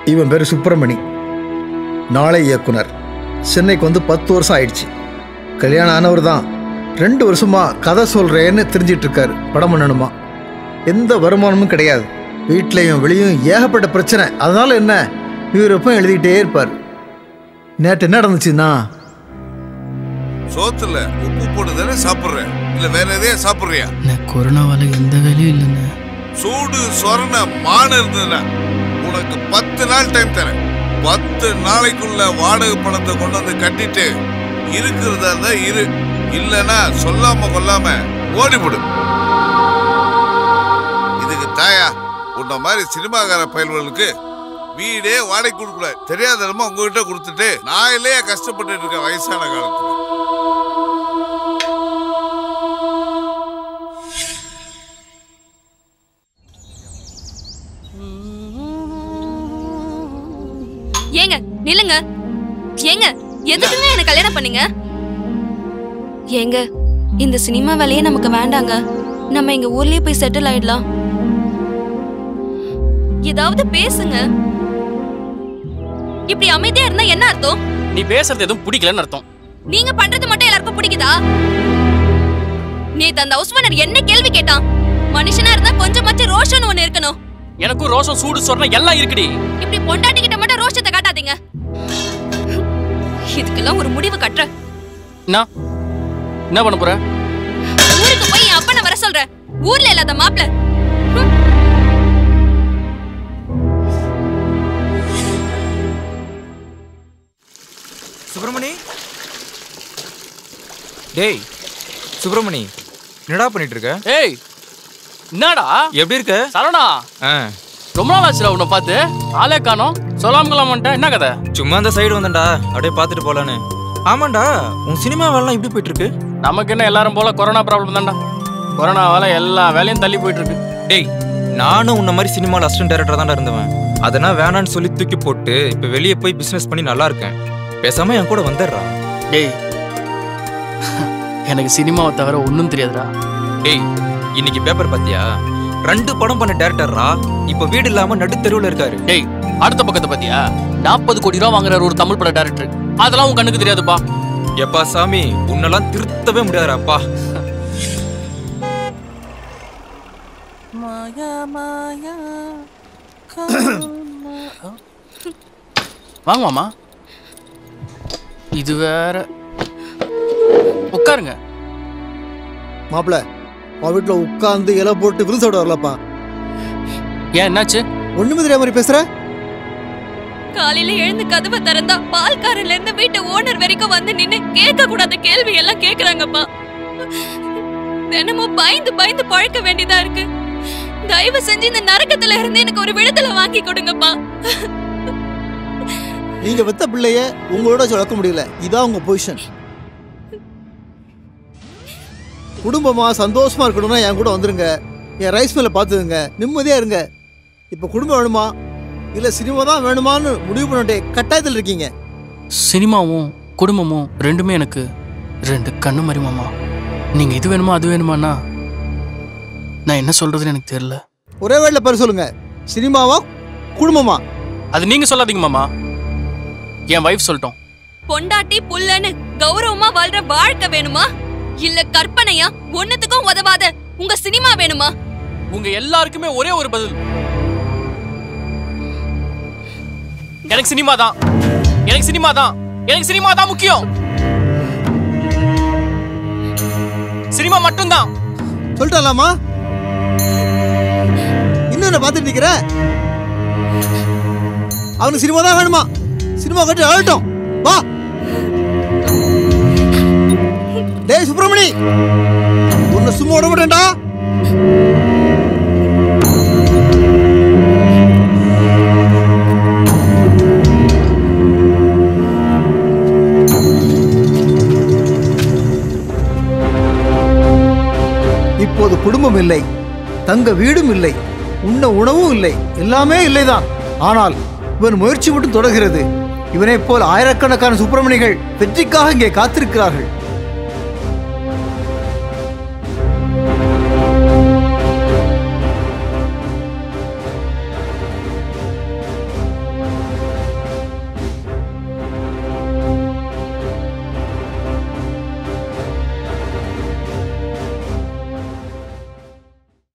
இவன் பேர் சுப்பிரமணி நாளை இயக்குனர் சென்னைக்கு வந்து பத்து வருஷம் ஆயிடுச்சு கல்யாணம் ஆனவர் தான் ரெண்டு வருஷமா கதை சொல்கிறேன்னு தெரிஞ்சிட்டு இருக்காரு படம் பண்ணணுமா எந்த வருமானமும் கிடையாது வீட்லேயும் வெளியும் ஏகப்பட்ட பிரச்சனை அதனால என்ன இவர் எப்போ எழுதிக்கிட்டே இருப்பார் நேற்று என்ன நடந்துச்சுன்னா சோத்துல உப்பு போட்டு தானே சாப்பிடுற இல்ல வேற எதையா சாப்பிடுறியா நான் கொரோனாவால் எந்த வேலையும் இல்லைண்ணே சூடு சொரண மான இருந்ததுன்னா உனக்கு பத்து நாள் டைம் தரேன் பத்து நாளைக்குள்ள வாடகை பணத்தை கொண்டு வந்து கட்டிட்டு இருக்கிறதா இருந்தா இரு இல்லனா சொல்லாம கொல்லாம ஓடிவிடு இதுக்கு தாயா உன்ன மாதிரி சினிமாக்கார பயல்களுக்கு வீடே வாடகை கொடுக்கல தெரியாதனமா உங்ககிட்ட கொடுத்துட்டு நான் இல்லையா கஷ்டப்பட்டுட்டு இருக்கேன் வயசான காலத்துல ஏங்க நில்லுங்க ஏங்க எதுக்குங்க என்ன கல்யாணம் பண்ணீங்க ஏங்க இந்த சினிமா வேலையே நமக்கு வேண்டாங்க நம்ம எங்க ஊர்லயே போய் செட்டில் ஆயிடலாம் ஏதாவது பேசுங்க இப்படி அமைதியா இருந்தா என்ன அர்த்தம் நீ பேசுறது எதுவும் பிடிக்கலன்னு அர்த்தம் நீங்க பண்றது மட்டும் எல்லாருக்கும் பிடிக்குதா நேத்து அந்த ஹவுஸ் ஓனர் என்ன கேள்வி கேட்டான் மனுஷனா இருந்தா கொஞ்சமாச்சும் ரோஷன் ஒண்ணு இருக்கணும் எனக்கும் ரோஷம் சூடு சொரணம் எல்லாம் இருக்குடி இப்படி பொண்டாட்டி கிட்ட மட்டும் ரோஷத்தை காட்டாதீங்க இதுக்கெல்லாம் ஒரு முடிவு கட்டுற என்ன என்ன பண்ண போற ஊருக்கு போய் என் அப்பனை வர சொல்றேன் ஊர்ல இல்லாத மாப்பிள சுப்பிரமணி டேய் சுப்பிரமணி என்னடா பண்ணிட்டு இருக்க ஏய் என்னடா எப்படி இருக்க சரவணா ஆ ரொம்ப நாள் ஆச்சுடா உன்னை பார்த்து ஆளே காணோம் சொல்லாம கொள்ளாமன்ட்ட என்ன கதை சும்மா அந்த சைடு வந்தேன்டா அப்படியே பார்த்துட்டு போலான்னு ஆமாண்டா உன் சினிமா வேலைலாம் எப்படி போயிட்டு இருக்கு நமக்கு என்ன எல்லாரும் போல கொரோனா ப்ராப்ளம் தான்டா கொரோனாவால எல்லா வேலையும் தள்ளி போயிட்டு இருக்கு டேய் நானும் உன்ன மாதிரி சினிமாவில் அசிஸ்டன்ட் டைரக்டர் தான்டா இருந்தவன் அதெல்லாம் வேணான்னு சொல்லி தூக்கி போட்டு இப்போ வெளியே போய் பிஸ்னஸ் பண்ணி நல்லா இருக்கேன் பேசாம என் கூட வந்துடுறா டேய் எனக்கு சினிமாவை தவிர ஒன்றும் தெரியாதுடா டேய் இன்னைக்கு பேப்பர் பாத்தியா ரெண்டு படம் பண்ண டேரக்டர்ரா இப்போ வீடு இல்லாம நடுத்தெருவுல இருக்காரு டேய் அடுத்த பக்கத்தை பாத்தியா நாற்பது கோடி ரூபா வாங்குற ஒரு தமிழ் பட டேரக்டர் அதெல்லாம் உன் கண்ணுக்கு தெரியாதுப்பா எப்பா சாமி உன்னெல்லாம் திருத்தவே முடியாதுப்பா வாங்க மாமா இது வேற உட்காருங்க மாப்பிள்ள அவன் வீட்டில் உட்காந்து இலை போட்டு விருந்து சாப்பிட வரலப்பா ஏன் என்னாச்சு ஒண்ணுமே தெரியாத மாதிரி பேசுற காலையில எழுந்து கதவை திறந்தா பால்காரன்ல இருந்து வீட்டு ஓனர் வரைக்கும் வந்து நின்னு கேட்க கூடாத கேள்வி எல்லாம் கேக்குறாங்கப்பா தினமும் பயந்து பயந்து பழக்க வேண்டியதா இருக்கு தயவு செஞ்சு இந்த நரக்கத்துல இருந்து எனக்கு ஒரு விடுதலை வாங்கி கொடுங்கப்பா நீங்க வெத்த பிள்ளைய உங்களோட வளர்க்க முடியல இதான் உங்க பொசிஷன் குடும்பமா சந்தோஷமா இருக்கணும்னா என் கூட வந்துருங்க என் ரைஸ் மில்ல பார்த்துதுங்க நிம்மதியா இருங்க இப்போ குடும்பம் வேணுமா இல்ல சினிமா தான் வேணுமான்னு முடிவு பண்ணிட்டே கட்டாயத்தில் இருக்கீங்க சினிமாவும் குடும்பமும் ரெண்டுமே எனக்கு ரெண்டு கண்ணு மாதிரி மாமா நீங்க இது வேணுமா அது வேணுமாண்ணா நான் என்ன சொல்றதுன்னு எனக்கு தெரியல ஒரே வேளையில பேர் சொல்லுங்க சினிமாவா குடும்பமா அது நீங்க சொல்லாதீங்க மாமா என் வைஃப் சொல்லிட்டோம் பொண்டாட்டி புள்ளன்னு கௌரவமா வாழ்ற வாழ்க்கை வேணுமா இல்ல கற்பனையா ஒண்ணுத்துக்கும் உதவாத உங்க சினிமா வேணுமா உங்க எல்லாருக்குமே ஒரே ஒரு பதில் எனக்கு சினிமா தான் எனக்கு சினிமா தான் எனக்கு சினிமா தான் முக்கியம் சினிமா மட்டும்தான் சொல்லிட்டாலாமா இன்னும் என்ன பார்த்துட்டு நிக்கிற அவனுக்கு சினிமா தான் வேணுமா சினிமா கட்டி அழட்டும் வா டேய் சுப்பிரமணி உன்னை சும்மா விட மாட்டேன்டா இப்போது குடும்பம் இல்லை தங்க வீடும் இல்லை உண்ண உணவும் இல்லை எல்லாமே இல்லைதான் ஆனால் இவன் முயற்சி மட்டும் தொடர்கிறது இவனைப் போல் ஆயிரக்கணக்கான சுப்பிரமணிகள் வெற்றிக்காக இங்கே காத்திருக்கிறார்கள்